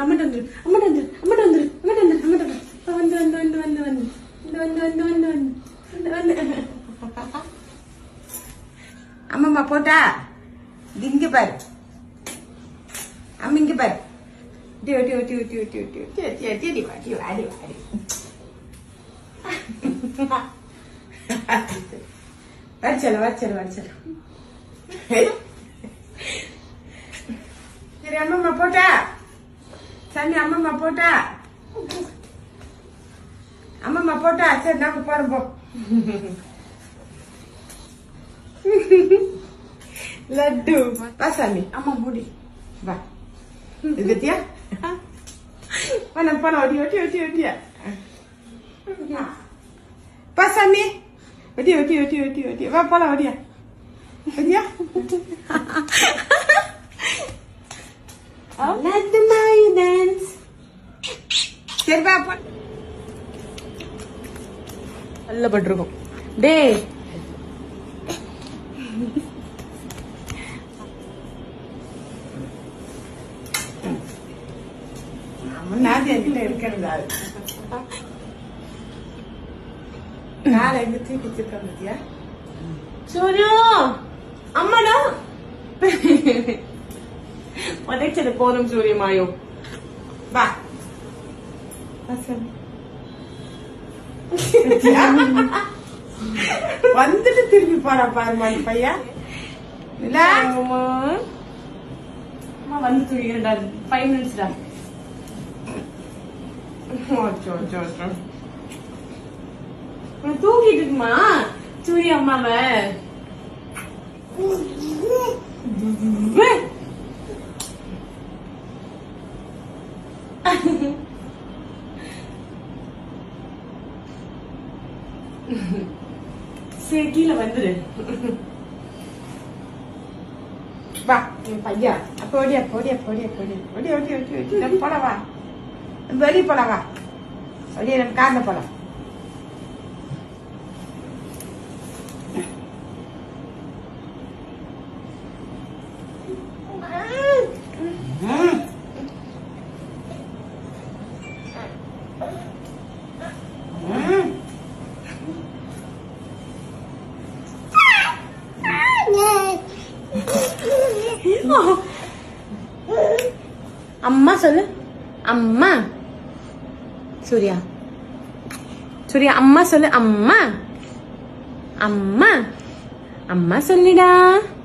வந்துரு அம்மட்ட வந்துரு அம்மட்ட வந்துரு அம்மட்ட வந்துரு அம்மட்ட வந்துரு அம்மட்ட வந்துரு வந்து வந்து வந்து வந்து வந்து வந்து வந்து வந்து வந்து வந்து வந்து அம்மம்மா போட்டா இது இங்க பாரு அம்மா இங்க பாரு டி ஒட்டி ஒட்டி ஒட்டி ஒட்டி ஒட்டி ஒட்டி ஒட்டி ஒட்டி அடி வாடி வாடி வாடி வச்சல வச்சல வச்சல சரி அம்மம்மா போட்டா சன்னி அம்மம்மா போட்டா அம்மம்மா போட்டா சரி நாங்க போறோம் போ லட்டு வா சாமி அம்மா மூடி வா இது பத்தியா போன போன ஒட்டி ஒட்டி ஒட்டி ஒட்டியா பா சாமி ஒட்டி ஒட்டி ஒட்டி ஒட்டி ஒட்டி வா போலாம் ஒட்டியா ஒட்டியா லட்டு மாயு டான்ஸ் சரி வா போ நல்ல பட்டிருக்கும் டேய் முன்னாடி என்கிட்ட இருக்கிறது அது நாளை எங்க தூக்கி வச்சிருக்கேன் பத்தியா சூர்யா அம்மாடா உதைச்சது போதும் சூரியமாயோ வா வா சாமி வந்துட்டு திரும்பி போறா பாருமா அந்த பையன் இல்ல அம்மா அம்மா வந்து தூங்கிடா ஃபைவ் மினிட்ஸ்டா அச்சோ, அச்சோ, அச்சோ. தூங்கிட்டு இருக்குமா சூரிய அம்மாவை சரி கீழே வந்துரு வா என் பையா அப்ப ஓடியா போடியா போடியா போடியா ஓடி ஓடி ஓடி ஓடி நம்ம போலாம் வா நம்ம வெளியே போலாம் வா வெளியே நம்ம கார்ல போலாம் ம். ம். அம்மா சொல்லு அம்மா சூர்யா சூர்யா அம்மா சொல்லு அம்மா அம்மா அம்மா சொல்லுடா